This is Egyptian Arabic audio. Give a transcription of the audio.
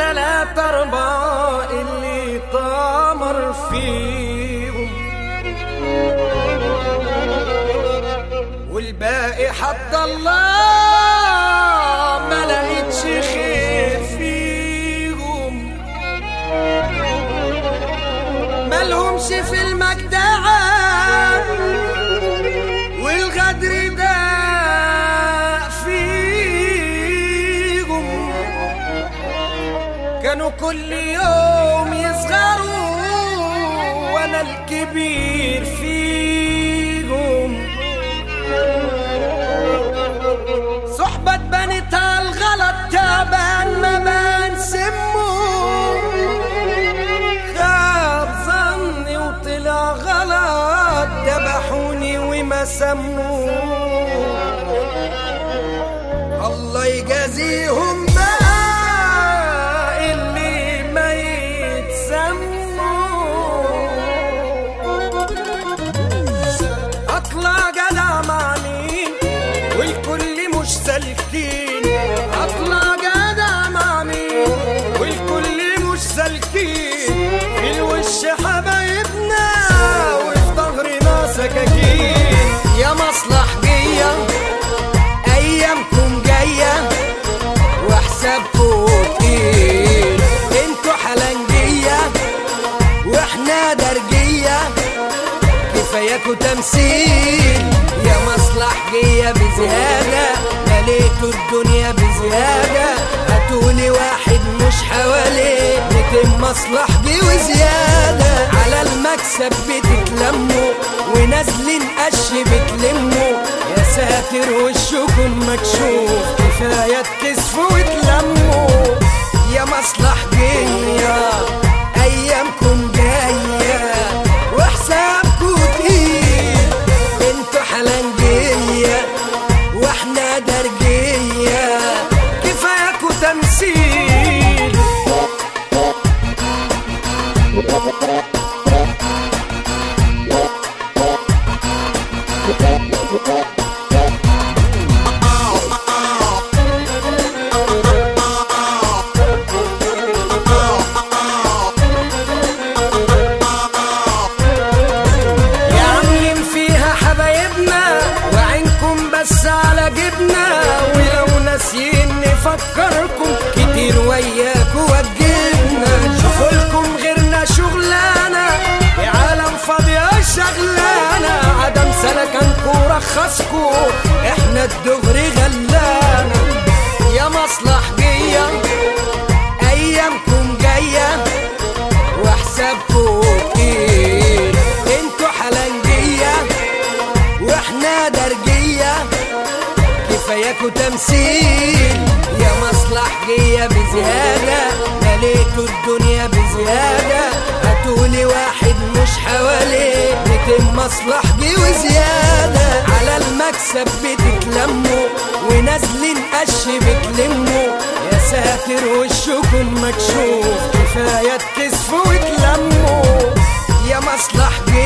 تلات ارباع اللي طامر فيهم والباقي حتى الله ما لقيتش خير فيهم مالهمش في المجدعة والغدر ده فيهم كانوا كل يوم يصغروا وانا الكبير فيهم صحبة بنت على الغلط تعبان ما بان سمه خاب ظني وطلع غلط ذبحوني وما سموا الله يجازيهم بقى اللي ما يتسموا اطلع جدع مع مين والكل مش سالكين اطلع جدع مع مين والكل مش سالكين في الوش حبايبنا وفي ظهرنا سكاكين يا مصلحجية ايامكم جاية وحسابكم تقيل انتوا حلنجية واحنا درجية كفاياكوا تمثيل يا مصلحجية بزيادة مليتوا الدنيا بزيادة هاتولي واحد مش حواليه ميتين مصلحجي وزيادة على المكسب بتتلموا ونازلين قش بتلموا يا ساتر وشكم مكشوف كفاية تكسفوا وتلموا يا مصلحجية ايامكم جايه وحسابكوا تقيل انتوا حلنجية واحنا درجية كفاياكوا تمثيل يا عاملين فيها حبايبنا وعينكم بس على جبنا ولو ناسيين نفكركم كتير وياكوا وجبنا شوفوا لكم غيرنا شغلانة يا عالم فاضية شغلانة عدم سلكنكوا رخصكوا احنا الدغري غلانا يا مصلحجية ايامكم جايه وحسابكوا تقيل انتوا حلنجية واحنا درجية كفاياكوا تمثيل يا مصلحجية بزيادة مليتوا الدنيا بزيادة هاتولي واحد مش حواليه ميتين مصلحجي وزيادة على المكسب بتتلموا ونازلين قش بتلموا يا ساتر وشكم مكشوف كفاية تكسفوا وتلموا يا مصلحجي